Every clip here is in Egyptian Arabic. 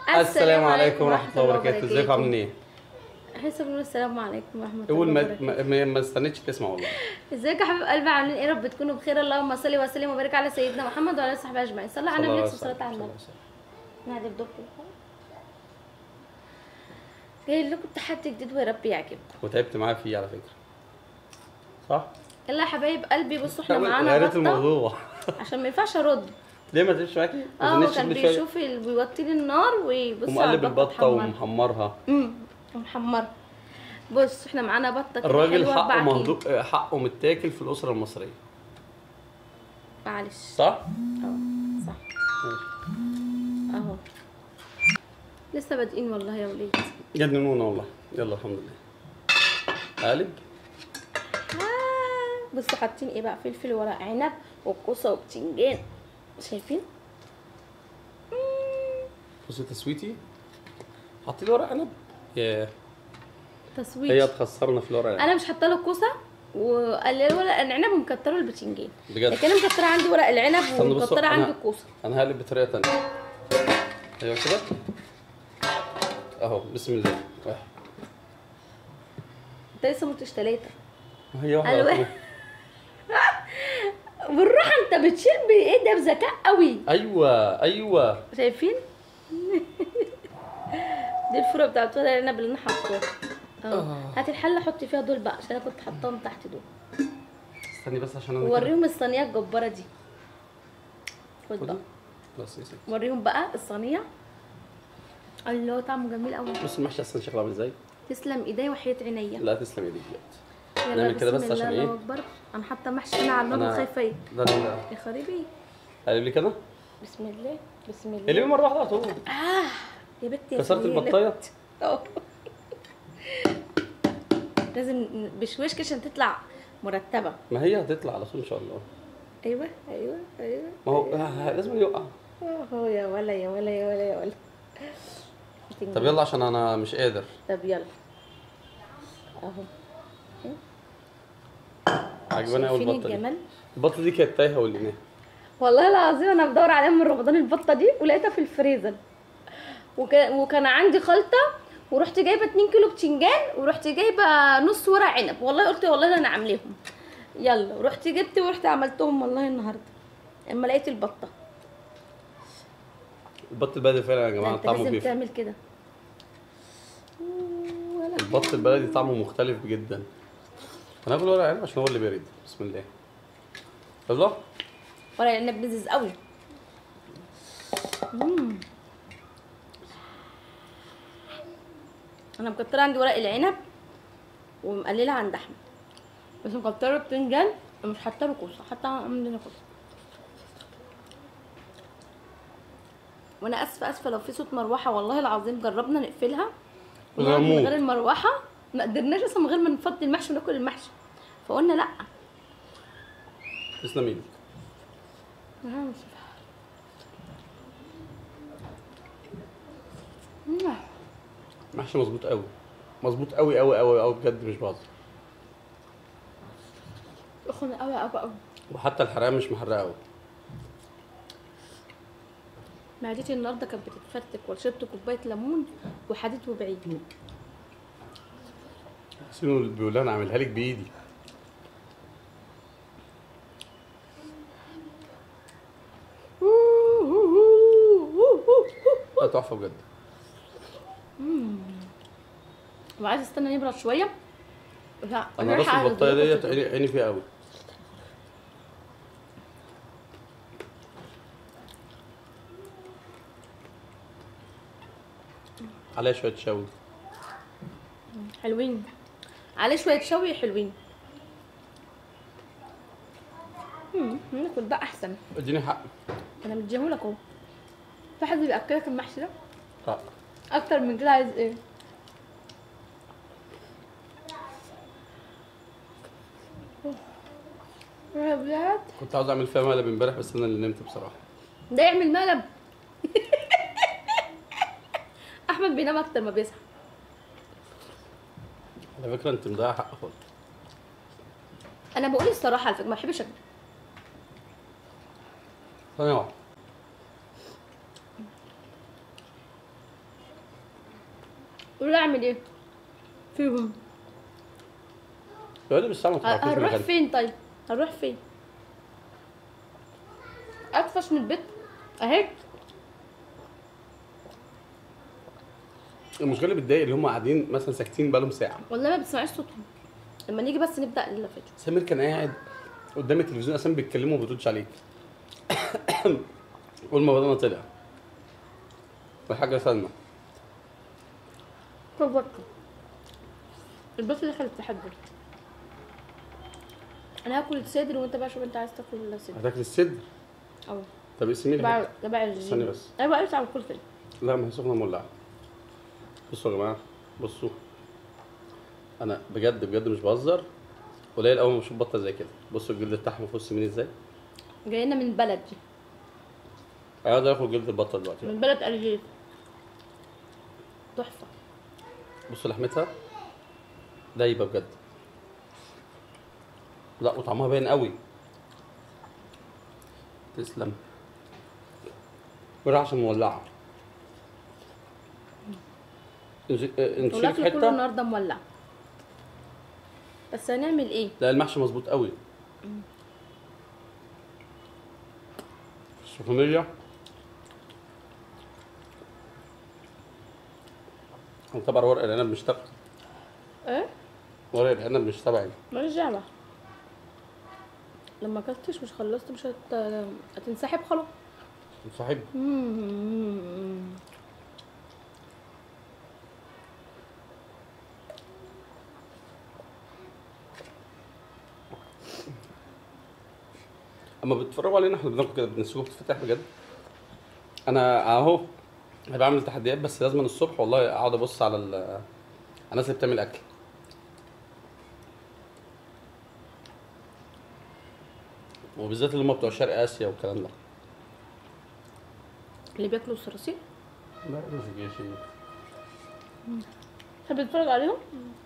السلام عليكم ورحمه الله وبركاته ازيكم عاملين ايه احنا لسه بنقول السلام عليكم ورحمه الله اول ما وبركاته ما, ما, ما استنيتش تسمع والله ازيك يا حبيب قلبي عاملين ايه رب تكونوا بخير اللهم صل وسلم وبارك على سيدنا محمد وعلى اله وصحبه اجمعين صلى على النبي صلى الله عليه وسلم نادي بدور جاي لكم تحدي جديد ويا رب يعجبكم وتعبت معاه فيه على فكره صح؟ يلا يا حبايب قلبي بصوا احنا معانا غيرت بطه الموضوع عشان ما ينفعش ارد ليه ما تمشي معاكي؟ ما اه هو تنشش كان كل شوية؟ بيشوف ال- بيوطي لي النار ويبص على ومقلب البطه تحمر. ومحمرها امم ومحمره بص احنا معانا بطه كده الراجل حلوة حقه أربعة كيلو. مهدوء حقه متاكل في الاسره المصريه معلش صح؟ اه صح ماشي اهو لسه بادئين والله يا وليد جننونا والله يلا الحمد لله قالب آه، بصوا حاطين ايه بقى فلفل ورق عنب وكوسه وبتنجان شايفين بصي تسويتي حطي لي ورق عنب ياه تسويق هي تخسرنا في الورق العنب انا مش حاطه له كوسه وقلل ورق العنب ومكتره البتنجان بجد لكن انا مكتره عندي ورق العنب استنى بصوا، ومكتره أنا- عندي الكوسه انا هقلب بطريقه تانية ايوه كده اهو بسم الله واحد انت لسه متش تلاته هي واحده على ألوان. طول. بالراحه انت بتشيل بايه ده بذكاء قوي ايوه ايوه شايفين دي الفرق بتاعت ورق العنب اللي انا حاطاها اه هات الحله حطي فيها دول بقى عشان انا كنت حاطاهم تحت دول استني بس عشان انا كده. ووريهم الصينيه الجباره دي خد بقى بس يا ستي وريهم بقى الصينيه الله طعمه جميل قوي بص المحشي اصلا شكله عامل ازاي تسلم ايديا وحياه عينيا لا تسلم ايديك دلوقتي يلا نعمل كده بسم بس عشان الله إيه؟ الله اكبر انا حاطه محشي هنا على النار أنا- وخايفه ايه ده ال- يا خريبي قلب لي كده بسم الله بسم الله قلبي مره واحده على طول اه يا بنتي يا كسرت سنينة. البطايه اه. لازم بشويش كده عشان تطلع مرتبه ما هي هتطلع على طول ان شاء الله ايوه ايوه ايوه ما هو آه، لازم يقع اهو يا ولا يا ولا يا ولا يا ولا طب يلا عشان انا مش قادر طب يلا اهو عجباني قوي شايفين البطه دي الجمال البطه دي كانت تايهه ولقيناها والله العظيم انا بدور عليها من رمضان البطه دي ولقيتها في الفريزر وكان وكان عندي خلطه ورحت جايبه 2 كيلو بتنجان ورحت جايبه نص ورق عنب والله قلت والله ده انا عاملاهم يلا ورحت جبت ورحت عملتهم والله النهارده اما لقيت البطه البط البلدي فعلا يا ده جماعه انت طعمه لازم بيفرق تعمل كده ولا البط البلدي طعمه مختلف جدا هناكل ورق عنب عشان هو اللي بارد بسم الله يلا ورق العنب لذيذ قوي مم. انا مكتره عندي ورق العنب ومقلله عند احمد بس مكتره بتنجان ومش حاطه له كوسه حتى عندنا كوسه وانا اسفه اسفه لو في صوت مروحه والله العظيم جربنا نقفلها ونقعد من الرموم. غير المروحه ما قدرناش اصلا من غير ما نفضي المحشي وناكل المحشي فقلنا لا تسلم ايدك محشي مظبوط قوي مظبوط قوي قوي قوي قوي بجد مش بهزر اخونا قوي قوي قوي وحتى الحرقه مش محرقه قوي معدتي النهارده كانت بتتفرتك وشربت كوبايه ليمون وحديت وبعيد سينو اللي بيقول لي انا عاملها لك بايدي لا تحفه بجد وعايز استنى يبرد شويه لا انا راس رايحة على البطايه الظروف ديت عيني عيني فيها قوي عليها شويه شوي حلوين عليه شويه شوي حلوين امم ناكل ده احسن اديني حق انا مديهولك اهو في حد بياكلك المحشي ده لا اكتر من كده عايز ايه يا بلاد كنت عاوز اعمل فيها مقلب امبارح بس انا اللي نمت بصراحه ده يعمل مقلب احمد بينام اكتر ما بيصحى على فكره انت مضيع حق خالص انا بقول الصراحه على فكره ما بحبش اكذب ثانيه واحده قول اعمل ايه فيهم يقول لي بالساعه ما ه- تحركيش هنروح مكانك. فين طيب هنروح فين اطفش من البيت اهي المشكله اللي بتضايق اللي هم قاعدين مثلا ساكتين بقالهم ساعه والله ما بتسمعيش صوتهم لما نيجي بس نبدا الفيديو سمير كان قاعد قدام التلفزيون اصلا بيتكلموا وما بيردش عليك اول ما بدأنا طلع والحاجه سلمى كبرت البيت اللي خلت تحبه انا هاكل الصدر وانت بقى شوف انت عايز تاكل ولا صدر هتاكل الصدر او طب اسمي تبع لي تبع الجيم استني بس. ايوه ايوه تعمل كل كده لا ما هي سخنه مولعه بصوا يا جماعه بصوا انا بجد بجد مش بهزر قليل قوي ما بشوف بطه زي كده بصوا الجلد بتاعها المفروض سمين ازاي جاينا من البلد دي هقعد اكل جلد البطه دلوقتي من بلد الجير تحفه بصوا لحمتها دايبه بجد لا وطعمها باين قوي تسلم ورعشه مولعه انت انت شايف والاكل كله حته النهارده مولع بس هنعمل ايه لا المحشي مظبوط قوي السخونية طبعا ورق العنب مش تبعي ايه ورق العنب مش تبعي ماليش دعوه لما اكلتش مش خلصت مش هت... هتنسحب خلاص صاحب اما بتتفرجوا علينا احنا بناكل كده بنسيبه بتتفتح بجد انا اهو انا بعمل تحديات بس لازم الصبح والله اقعد ابص على ال- على الناس اللي بتعمل اكل وبالذات اللي هم بتوع شرق اسيا والكلام ده اللي بياكلوا الصراصير لا ما فيش شيء تحب تتفرج عليهم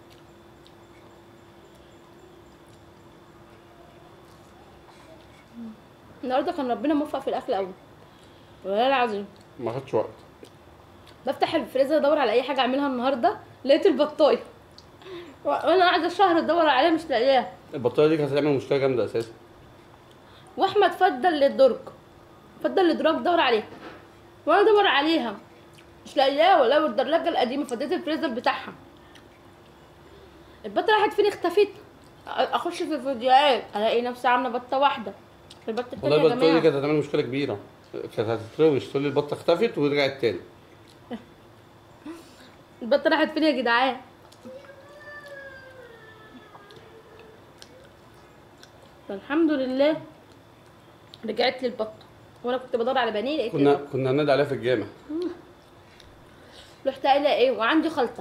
النهارده كان ربنا موفق في الاكل قوي والله العظيم ما خدش وقت بفتح الفريزر ادور على اي حاجه اعملها النهارده لقيت البطايه و- وانا قاعده شهر ادور عليها مش لاقياها البطاريه دي كانت هتعمل مشكله جامده اساسا واحمد فضل للدرج فضل للدرج دور عليها وانا ادور عليها مش لاقياها ولا الدراجه القديمه فديت الفريزر بتاعها البطه راحت فين اختفت أ- اخش في الفيديوهات الاقي نفسي عامله بطه واحده البطه والله التانية يا البطاريه دي جماعه كانت هتعمل مشكله كبيره كانت هتتروش تقول لي البطه اختفت ورجعت تاني البطه راحت فين يا جدعان فالحمد لله رجعت لي البطه وانا كنت بدور على بانيه لقيت كنا البطة. كنا هننادي عليها في الجامع رحت قايله ايه وعندي خلطه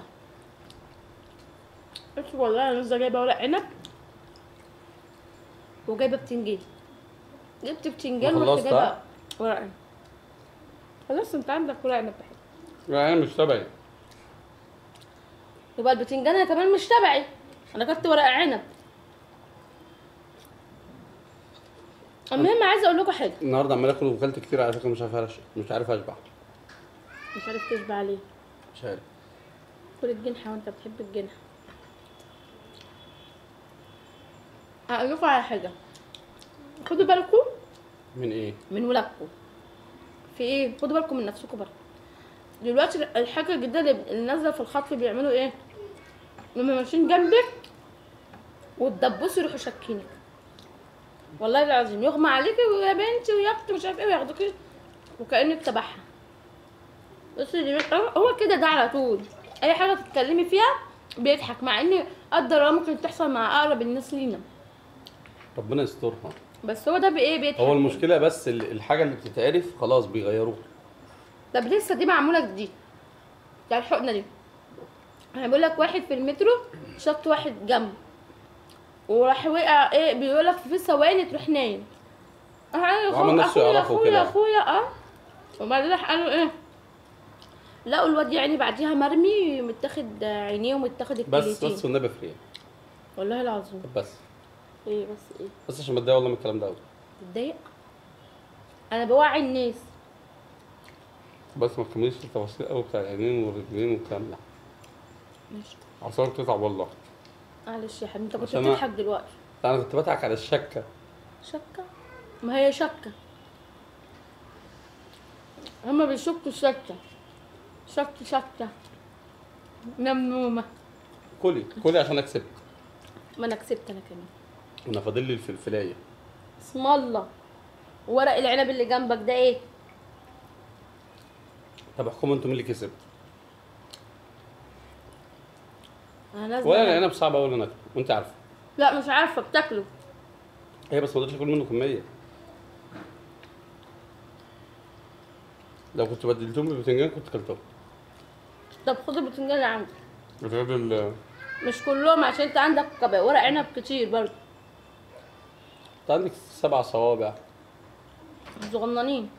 قلت والله انا لسه جايبه ورق عنب وجايبه بتنجان جبت بتنجان ورحت وخلصت، جايبه ها؟ ورق عنب خلاص انت عندك ورق عنب بحب لا انا مش تبعي يبقى البتنجان انا كمان مش تبعي انا كنت ورق عنب المهم عايزه اقول لكم حاجه النهارده عمال اكل وكلت كتير على فكره مش عارف أرش... مش عارف اشبع مش عارف تشبع ليه مش عارف كل الجنحة وانت بتحب الجنحة هقول لكم على حاجة خدوا بالكم من ايه من ولادكم في ايه خدوا بالكم من نفسكم برضه دلوقتي الحاجة الجديدة اللي اللي نازلة في الخطف بيعملوا ايه لما ماشيين جنبك وتدبسوا يروحوا شاكينك والله العظيم يغمى عليكي ويا بنتي ويا اختي مش عارف ايه وياخدوكي وكأنك تبعها بس اللي هو كده ده على طول اي حاجه تتكلمي فيها بيضحك مع ان قدر الله ممكن تحصل مع اقرب الناس لينا ربنا يسترها بس هو ده بايه بيضحك هو المشكله بس ال- الحاجه اللي بتتعرف خلاص بيغيروها طب لسه دي معموله جديد يعني الحقنه دي انا بقول لك واحد في المترو شط واحد جنبه وراح وقع ايه بيقول لك في ثواني تروح نايم راح قال وعمل له نفسه اخويا يعرفه اخويا كده. اخويا اه وبعدين راح قالوا ايه لقوا الواد يعني بعديها مرمي متاخد عينيه ومتاخد بس الكليتين بس والنبي فري والله العظيم بس ايه بس ايه بس عشان بتضايق والله من الكلام ده قوي تتضايق انا بوعي الناس بس ما تكمليش التفاصيل قوي بتاع العينين والرجلين والكلام ده ماشي عصام تتعب والله معلش يا حبيبي انت كنت عشان أنا- بتضحك دلوقتي انا كنت بضحك على الشكه شكة ما هي شكة هما بيشكوا شكة شك شكة نمنومة كلي كلي عشان اكسب ما انا كسبت انا كمان انا فاضل لي الفلفلايه اسم الله ورق العنب اللي جنبك ده ايه طب احكموا انتوا مين اللي كسب انا لازم ولا العنب صعب قوي انا وانت عارفه لا مش عارفه بتاكله هي بس ما اقدرش اكل منه كميه لو كنت بدلتهم بالبتنجان كنت كلتهم طب خد البتنجان اللي عندك غير ال مش كلهم عشان انت عندك كب- ورق عنب كتير برضه انت عندك سبع صوابع صغننين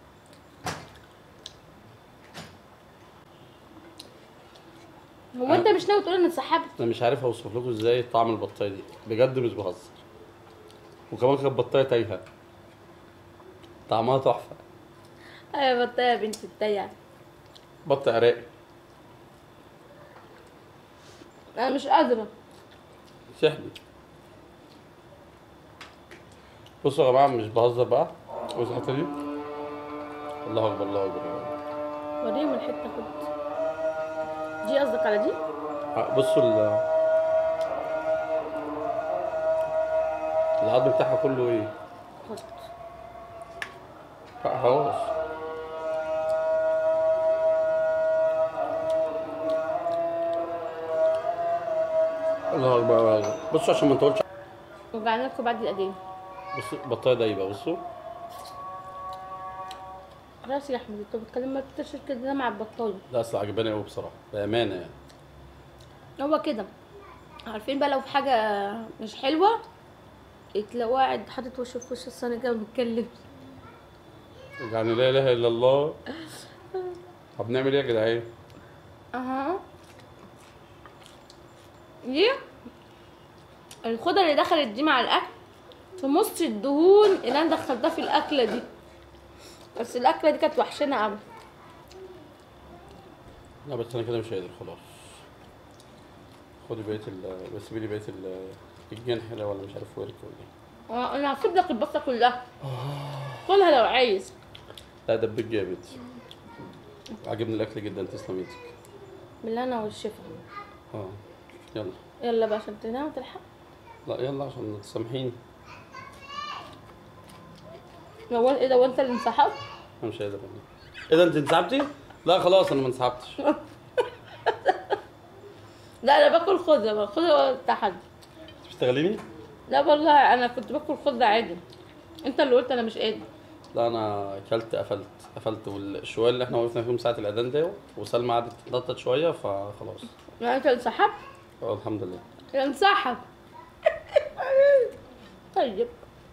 هو انت مش ناوي تقول ان انسحبت انا مش عارف اوصف لكم ازاي طعم البطايه دي بجد مش بهزر وكمان كانت بطايه تايهه طعمها تحفه ايوه بطه يا بنت التايه بط عراقي انا مش قادره شحني بصوا يا جماعه مش بهزر بقى بصوا الحته دي الله اكبر الله اكبر وريهم الحته خد دي قصدك على دي آه، بصوا ال العظم بتاعها كله ايه خد لا، خلاص الله اكبر الله اكبر بصوا عشان ما نطولش وجعنا لكم بعد القديم بصوا البطايه دايبه بصوا خلاص يا احمد انت بتتكلم ما تكترش كده مع البطايه لا اصل عجباني قوي بصراحه بامانه يعني هو كده عارفين بقى لو في حاجه مش حلوه تلاقوه قاعد حاطط وشه في وش الصينيه كده وبيتكلم يعني لا اله الا الله طب نعمل ايه يا جدعان اها دي الخضر اللي دخلت دي مع الاكل تمص الدهون اللي انا دخلتها في الاكله دي بس الاكله دي كانت وحشانه قوي لا بس انا كده مش قادر خلاص خدي بقيه ال بس لي بقيه ال الجنح ده ولا مش عارف ورك ولا ايه آه، انا هسيب لك البصه كلها كلها لو عايز لا ده البيت جامد عجبني الاكل جدا تسلم ايدك بالهنا والشفا اه يلا يلا بقى عشان تنام وتلحق لا يلا عشان تسامحيني لو ايه ده وانت اللي انسحبت انا مش قادر والله ايه ده انت انسحبتي؟ لا خلاص انا ما انسحبتش لا انا باكل خضره خضره تحدي انت بتشتغليني؟ لا والله انا كنت باكل خضره عادي انت اللي قلت انا مش قادر لا انا اكلت قفلت قفلت والشويه اللي احنا وقفنا فيهم ساعه الاذان ده وسلمى قعدت تتنطط شويه فخلاص يعني انت انسحبت اه الحمد لله انسحب طيب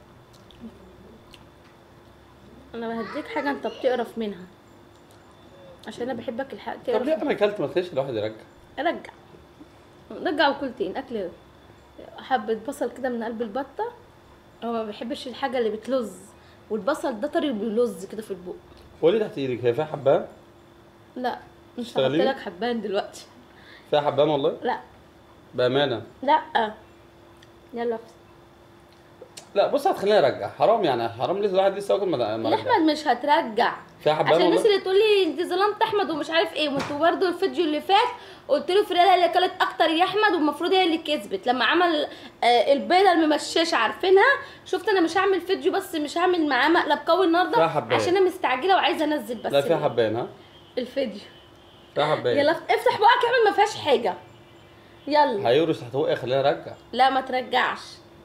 انا بهديك حاجه انت بتقرف منها عشان انا بحبك الحق طب ليه تقرف انا اكلت ما تخليش الواحد يرجع رجع رجع وكلتين اكل حبة بصل كده من قلب البطة هو ما بيحبش الحاجة اللي بتلز والبصل ده طري بيلز كده في البق قولي تحت ايدك هي فيها حبان؟ لا مش هحط تشتغلين؟ لك حبان دلوقتي فيها حبان والله؟ لا بامانه لا يلا لا بص هتخليني ارجع حرام يعني حرام لسه الواحد لسه واكل ما ما يا رجعش. احمد مش هترجع فيها حبان عشان الناس والله؟ اللي تقول لي انت ظلمت احمد ومش عارف ايه وانتوا برضو الفيديو اللي فات قلت له فريده هي اللي اكلت اكتر يا احمد والمفروض هي اللي كسبت لما عمل آه البيضه الممششه عارفينها شفت انا مش هعمل فيديو بس مش هعمل معاه مقلب قوي النهارده فيها حباية. عشان انا مستعجله وعايزه انزل بس لا فيها ال- حبان ها؟ الفيديو فيها حبان يلا افتح بقك اعمل ما فيهاش حاجه يلا هيورث تحت بقي خليني ارجع لا ما ترجعش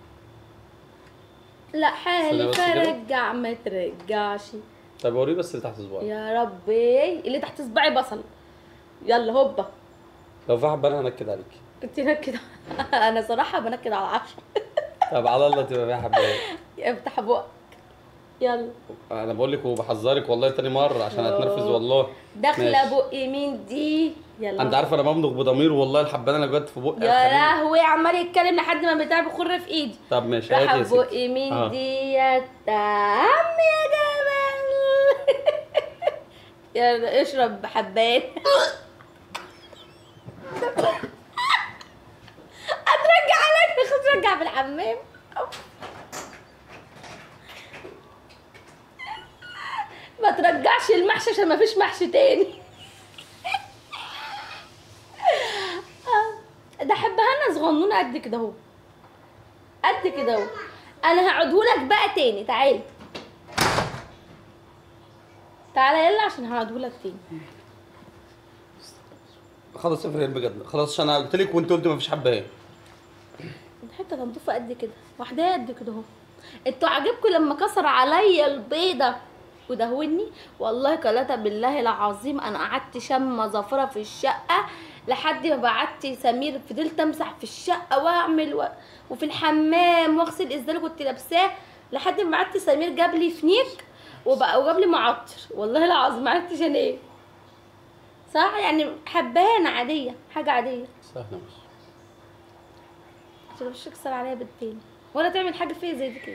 لا استنى حالي بس كده. فرجع ما ترجعش طب وريه بس اللي تحت صباعي يا ربي اللي تحت صباعي بصل يلا هوبا لو في حبان هنكد عليك انت نكد انا صراحه بنكد على العشرة طب على الله تبقى فيها حبان افتح بقك يلا انا بقول لك وبحذرك والله تاني مره عشان هتنرفز والله داخله ماشي. بقي مين دي يلا انت عارف انا بمضغ بضمير والله الحبان اللي جت في بقي يا هتخليني- لهوي عمال يتكلم لحد ما بتاع بخر في ايدي طب ماشي راح هات يا ستي بقي مين آه. دي يا تام يا جمال يلا اشرب حبات في الحمام أوف. ما ترجعش المحشي عشان ما فيش محشي تاني آه، ده حبها انا صغنونه قد كده اهو قد كده اهو انا هقعدهولك بقى تاني تعالى تعالى يلا عشان هقعدهولك تاني خلاص يا فريال بجد خلاص عشان انا قلت لك وانت قلت مفيش حبايه حته تنضيفه قد كده واحده قد كده اهو انتوا عاجبكم لما كسر عليا البيضه ودهوني والله كلاته بالله العظيم انا قعدت شم زفره في الشقه لحد ما بعت سمير فضلت امسح في الشقه واعمل و... وفي الحمام واغسل الازاز اللي كنت لابساه لحد ما بعت سمير جاب لي فنيك وبقى وجاب لي معطر والله العظيم ما عرفتش انام صح يعني حبانه عاديه حاجه عاديه سهله مش عشان مش تكسر عليا بالتاني ولا تعمل حاجه فيا زي دي كده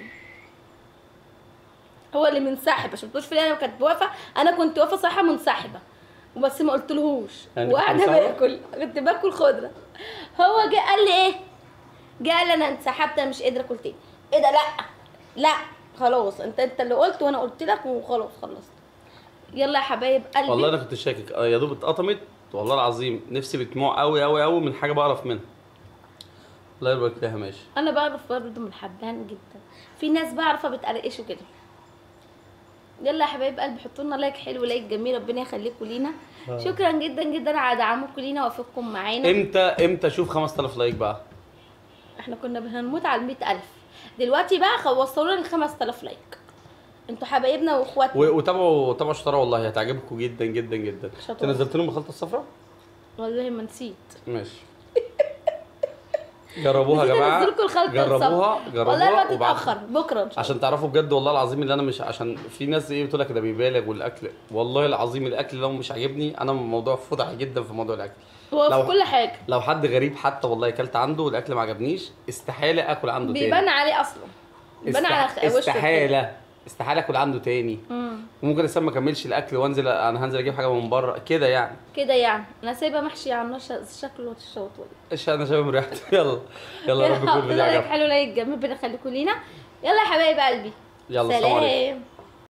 هو اللي منسحب عشان بتقولش في انا كانت واقفه انا كنت واقفه صراحه منسحبه وبس ما قلتلهوش يعني كنت وقاعده منسحبة؟ باكل كنت باكل خضره هو جه قال لي ايه جه قال لي انا انسحبت انا مش قادره اكل تاني ايه ده لا لا خلاص انت انت اللي قلت وانا قلت لك وخلاص خلصت يلا يا حبايب قلبي والله انا كنت شاكك آه، يا دوب اتقطمت والله العظيم نفسي بتموع قوي قوي قوي من حاجه بعرف منها الله يبارك فيها ماشي انا بعرف برضه من الحبان جدا في ناس بعرفها بتقرقشوا كده يلا يا حبايب قلبي حطوا لنا لايك حلو لايك جميل ربنا يخليكم لينا آه. شكرا جدا جدا على دعمكم لينا ووفقكم معانا امتى امتى اشوف 5000 لايك بقى احنا كنا هنموت على ال ألف دلوقتي بقى خ- وصلوا لنا ل 5000 لايك انتوا حبايبنا واخواتنا و- وتابعوا تابعوا شطاره والله هتعجبكم جدا جدا جدا انت شطارة. نزلت لهم الخلطه الصفراء والله ما نسيت ماشي جربوها يا نسيت جماعه انزلكم الخلطه جربوها الصفرا. والله جربوها الوقت وبعد اتاخر بكره ان شاء الله عشان تعرفوا بجد والله العظيم اللي انا مش عشان في ناس ايه بتقول لك ده بيبالغ والاكل والله العظيم الاكل لو مش عاجبني انا موضوع فضحي جدا في موضوع الاكل هو لو- في كل حاجه لو حد غريب حتى والله اكلت عنده والاكل ما عجبنيش استحاله اكل عنده تاني بيبان عليه اصلا بيبان على خ- استح... وشه كده. استحاله استحاله اكل عنده تاني مم. وممكن لسه ما اكملش الاكل وانزل انا هنزل اجيب حاجه من بره كده يعني كده يعني انا سايبه محشي على النار ش- شكله الشوط ايش انا شايف ريحته يلا يلا يا رب يكون حط الفيديو لايك عجبكم حلو لايك جميل ربنا يخليكم لينا يلا يا حبايب قلبي يلا السلام عليكم سلام